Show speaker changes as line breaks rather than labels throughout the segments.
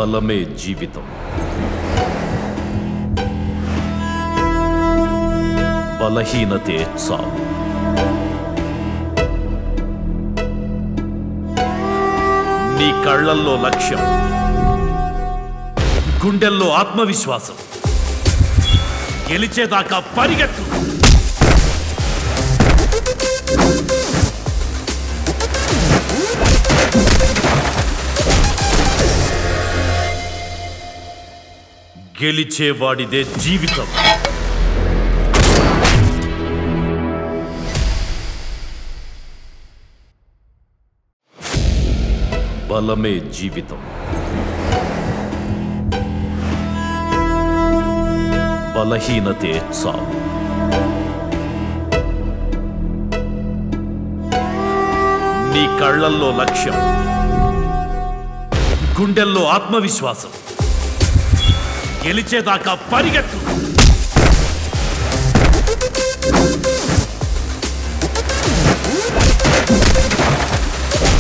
బలమే జీవితం బలహీనతే చావు నీ కళ్ళల్లో లక్ష్యం గుండెల్లో ఆత్మవిశ్వాసం గెలిచేదాకా పరిగెత్తు గెలిచేవాడిదే జీవితం బలమే జీవితం బలహీనతే చావు నీ కళ్ళల్లో లక్ష్యం గుండెల్లో ఆత్మవిశ్వాసం గెలిచేదాకా పరిగెత్తు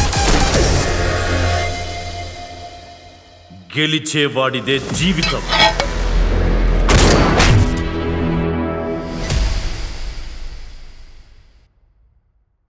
గెలిచేవాడిదే జీవితం